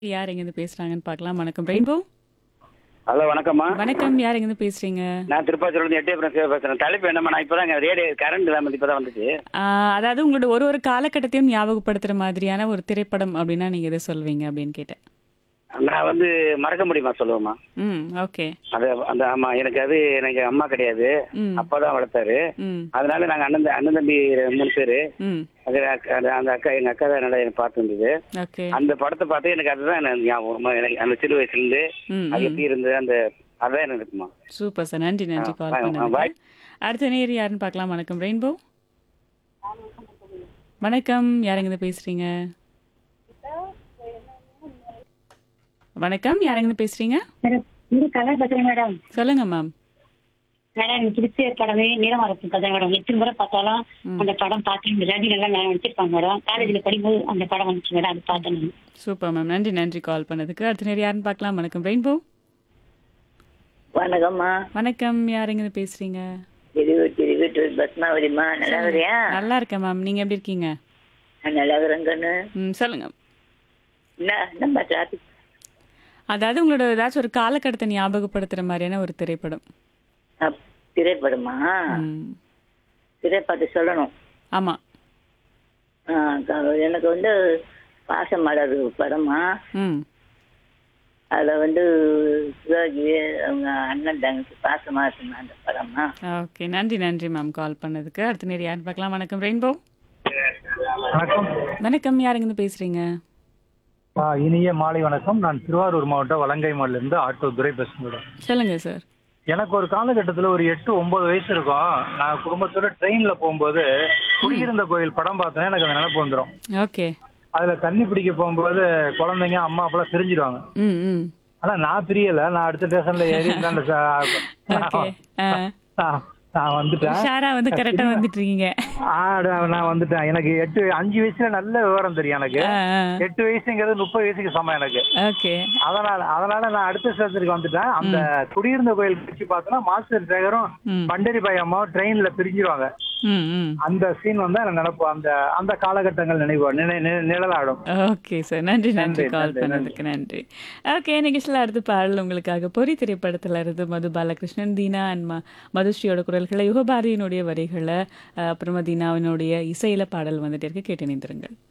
யார் எங்கேருந்து பேசுறாங்கன்னு பார்க்கலாம் வணக்கம் ரெயின்போ ஹலோ வணக்கம்மா வணக்கம் யார் எங்கேருந்து பேசுறீங்க நான் திருப்பாச்சூர்லேருந்து எட்டயபுரம் சிவா பேசுறேன் தலைப்பு என்னம்மா நான் இப்போதான் ரேடியோ கரண்ட் இல்லாமல் இப்போ தான் வந்துச்சு ஆஹ், அதாவது உங்களோட ஒரு ஒரு காலகட்டத்தையும் ஞாபகப்படுத்துற மாதிரியான ஒரு திரைப்படம் அப்படின்னா நீங்க எதை சொல்வீங்க அப்படின்னு கேட்டேன் நான் வந்து மறக்க முடியுமா சொல்லுவேம்மா ம் ஓகே அது அந்த ஆமா எனக்கு அது எனக்கு அம்மா கிடையாது ம் அப்பா தான் வளர்த்தாரு ம் அதனால நாங்கள் அண்ணன் த- அண்ணன் தம்பி மூணு பேர் ம் அது அக்கா- அது அந்த அக்கா எங்கள் அக்கா தான் நல்லா எனக்கு பார்த்து இருந்தது ஓகே அந்த படத்தை பார்த்து எனக்கு அதுதான் எனக்கு ஞாபகம் எனக்கு அந்த சிறு வயசுலேருந்து ம் அது எப்படி இருந்தது அந்த அதான் எனக்கு இருக்குமா சூப்பர் சார் நன்றி நன்றி ஆ, கால் ஆ, ஆ, பண்ணதுக்கு bye. அடுத்த நேர் யாருன்னு பார்க்கலாம் வணக்கம் ரெயின்போ வணக்கம் யார் எங்கேருந்து பேசுறீங்க வணக்கம் யார் எங்கேருந்து பேசுறீங்க மேடம் இது கலர் பேசுறேன் மேடம் சொல்லுங்க மேம் மேடம் எனக்கு பிடிச்ச படமே நீலமரத்தின் கதை மேடம் எத்தனை முறை பார்த்தாலும் அந்த படம் பார்த்து இந்த ரேடியோ எல்லாம் நான் நினைச்சிருப்பாங்க மேடம் காலேஜில் படிக்கும்போது அந்த படம் வந்துச்சு மேடம் அது பார்த்தேன் நான் சூப்பர் மேம் நன்றி நன்றி கால் பண்ணதுக்கு அடுத்த நேரம் யாருன்னு பார்க்கலாம் வணக்கம் ரெயின்போ வணக்கம்மா வணக்கம் யார் எங்கேருந்து பேசுறீங்க திருவூர் திருவூட்டூர் பத்மாவதிம்மா நல்லா வரியா நல்லா இருக்கேன் மேம் நீங்க எப்படி இருக்கீங்க நான் நல்லா இருக்கிறேங்கன்னு ம் சொல்லுங்க என்ன நம்ம டிராபிக் அதாவது உங்களோட ஏதாச்சும் ஒரு காலகட்டத்தை ஞாபகப்படுத்துற மாதிரியான ஒரு திரைப்படம் திரைப்படமா ம் திரைப்படத்தை சொல்லணும் ஆமா ஆ, க- எனக்கு வந்து பாசமலர் படமா ம் அதில் வந்து சிவாஜி அவங்க அண்ணன் தங்கச்சி பாசமா இருக்குமா அந்த படமா ஓகே நன்றி நன்றி மேம் கால் பண்ணதுக்கு அடுத்த நேரம் யாருன்னு பார்க்கலாம் வணக்கம் ரெயின்போ வணக்கம் வணக்கம் யார் எங்கேருந்து பேசுறீங்க ஆ, இனிய மாலை வணக்கம் நான் திருவாரூர் மாவட்டம் வலங்கைமால இருந்து ஆட்டோ துரை பேசுகிறேன் சொல்லுங்க சார் எனக்கு ஒரு காலகட்டத்தில் ஒரு எட்டு ஒன்பது வயசு இருக்கும் நான் குடும்பத்தோட ட்ரெயின்ல போகும்போது குடியிருந்த கோயில் படம் பார்த்தேன்னா எனக்கு அந்த நினைப்பு வந்துடும் ஓகே அதுல தண்ணி பிடிக்க போகும்போது குழந்தைங்க அம்மா அப்பெல்லாம் பிரிஞ்சிருவாங்க ம் ம் ஆனா நான் பிரியல நான் அடுத்த ஸ்டேஷன்ல ஏறி அந்த ஓகே நான் நான் வந்துட்டேன் ஷாரா வந்து கரெக்டா வந்துட்டு இருக்கீங்க ஆ, நான் வந்துட்டேன் எனக்கு எட்டு அஞ்சு வயசுல நல்ல விவரம் தெரியும் எனக்கு ஆ, ஆ. எட்டு வயசுங்கிறது முப்பது வயசுக்கு சமம் எனக்கு ஓகே அதனால அதனால நான் அடுத்த ஸ்டேஷனுக்கு வந்துட்டேன் அந்த குடியிருந்த கோயில் பிடிச்சு பார்த்தோன்னா மாஸ்டர் சேகரும் ம். பண்டரி பாய் அம்மாவும் ட்ரெயின்ல பிரிஞ்சிருவாங்க ம் ம் அந்த சீன் வந்து எனக்கு நினைப்பு அந்த அந்த காலகட்டங்கள் நினைவு நினை நி- நிழலாடும் ஓகே சார் நன்றி நன்றி நன்றி, கால் நன்றி, பண்ணதுக்கு நன்றி ஓகே நிகழ்ச்சியில் அடுத்த பாடல் உங்களுக்காக பொறி திரைப்படத்துல இருந்து மது பாலகிருஷ்ணன் தீனா அண்ட் ம மதுஸ்ரீயோட குரல்களை யுகபாரதியினுடைய வரிகளை அஹ், அப்புறமா தீனாவினுடைய இசையில பாடல் வந்துட்டு இருக்கு கேட்டு நின்றுங்கள்